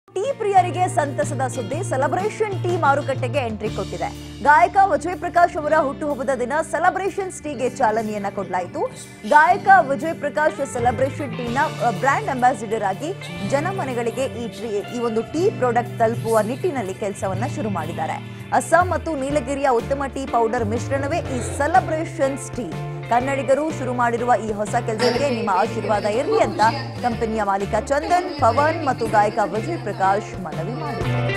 tea ಪ್ರಿಯರಿಗೆ ಸಂತಸದ ಸುದ್ದಿ ಸೆಲೆಬ್ರೇಷನ್ ಟೀ ಮಾರುಕಟ್ಟೆಗೆ ಎಂಟ್ರಿ ಕೊಟ್ಟಿದೆ ಗಾಯಕ ವಿಜಯ್ ಪ್ರಕಾಶ್ ಅವರ ಹುಟ್ಟುಹಬ್ಬದ ದಿನ ಸೆಲೆಬ್ರೇಷನ್ಸ್ ಟೀಗೆ ಚಾಲನೆಯನ್ನ ಕೊಡಲಾಯಿತು ಗಾಯಕ ವಿಜಯ್ ಪ್ರಕಾಶ್ ಸೆಲೆಬ್ರೇಷನ್ ಟೀನ ಬ್ರ್ಯಾಂಡ್ ಅಂಬಾಸಿಡರ್ ಆಗಿ ಜನಮನೆಗಳಿಗೆ ಈ ಟ್ರೀ ಈ ಒಂದು ಟೀ ಪ್ರಾಡಕ್ಟ್ ತಲುಪುವ ನಿಟ್ಟಿನಲ್ಲಿ ಕೆಲಸವನ್ನ ಶುರು ಮಾಡಿದ್ದಾರೆ ಅಸ್ಸಾಂ ಮತ್ತು ನೀಲಗಿರಿಯ ಉತ್ತಮ ಟೀ ಪೌಡರ್ ಮಿಶ್ರಣವೇ ಈ ಸೆಲೆಬ್ರೇಷನ್ಸ್ ಟೀ ಕನ್ನಡಿಗರು ಶುರು ಮಾಡಿರುವ ಈ ಹೊಸ ಕೆಲಸಕ್ಕೆ ನಿಮ್ಮ ಆಶೀರ್ವಾದ ಇರಲಿ ಅಂತ ಕಂಪನಿಯ ಮಾಲೀಕ ಚಂದನ್ ಪವನ್ ಮತ್ತು ಗಾಯಕ ವಿಜಯ್ ಪ್ರಕಾಶ್ ಮನವಿ ಮಾಡಿದರು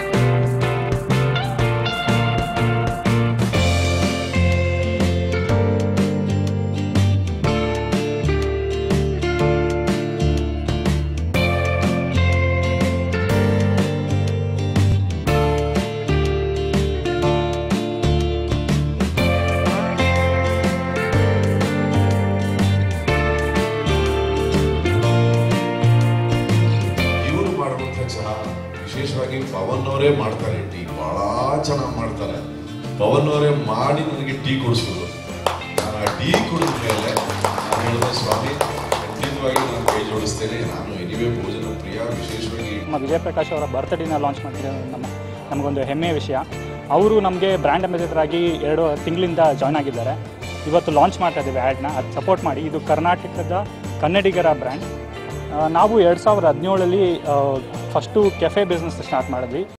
ಇವರು ಮಾಡುವಂಥ ಚಹಾ ವಿಶೇಷವಾಗಿ ಪವನ್ ಅವರೇ ಮಾಡ್ತಾರೆ ಟೀ ಬಹಳ ಚೆನ್ನಾಗಿ ಮಾಡ್ತಾರೆ ಪವನ್ ಅವರೇ ಮಾಡಿ ನನಗೆ ಟೀ ಕುಡಿಸ್ಬೋದು ನಾನು ಆ ಟೀ ಕುಡಿದ ಮೇಲೆ ನಾನು ಹೇಳಿದೆ ಸ್ವಾಮಿ ಖಂಡಿತವಾಗಿ ನಾನು ಕೈ ಜೋಡಿಸ್ತೇನೆ ನಾನು ಎನಿವೇ ಭೋಜನ ಪ್ರಿಯ ವಿಶೇಷವಾಗಿ ನಮ್ಮ ವಿಜಯ್ ಪ್ರಕಾಶ್ ಅವರ ಬರ್ತ್ಡೇನ ಲಾಂಚ್ ಮಾಡಿದ್ರೆ ನಮ್ಮ ನಮಗೊಂದು ಹೆಮ್ಮೆಯ ವಿಷಯ ಅವರು ನಮಗೆ ಬ್ರ್ಯಾಂಡ್ ಅಂಬಾಸಿಡರ್ ಆಗಿ ಎರಡು ತಿಂಗಳಿಂದ ಜಾಯ್ನ್ ಆಗಿದ್ದಾರೆ ಇವತ್ತು ಲಾಂಚ್ ಮಾಡ್ತಾ ಇದ್ದೀವಿ ಆ್ಯಡ್ನ ಅದು ಸಪೋರ್ಟ್ ಮಾಡಿ ಇದು ಕರ್ನಾಟಕದ ಕನ್ನಡಿಗರ ಬ್ರ್ಯಾಂಡ್ ನಾವು ಎರಡು ಸಾವಿರದ ಹದಿನೇಳರಲ್ಲಿ ಫಸ್ಟು ಕೆಫೆ ಬಿಸ್ನೆಸ್ ಸ್ಟಾರ್ಟ್ ಮಾಡಿದ್ವಿ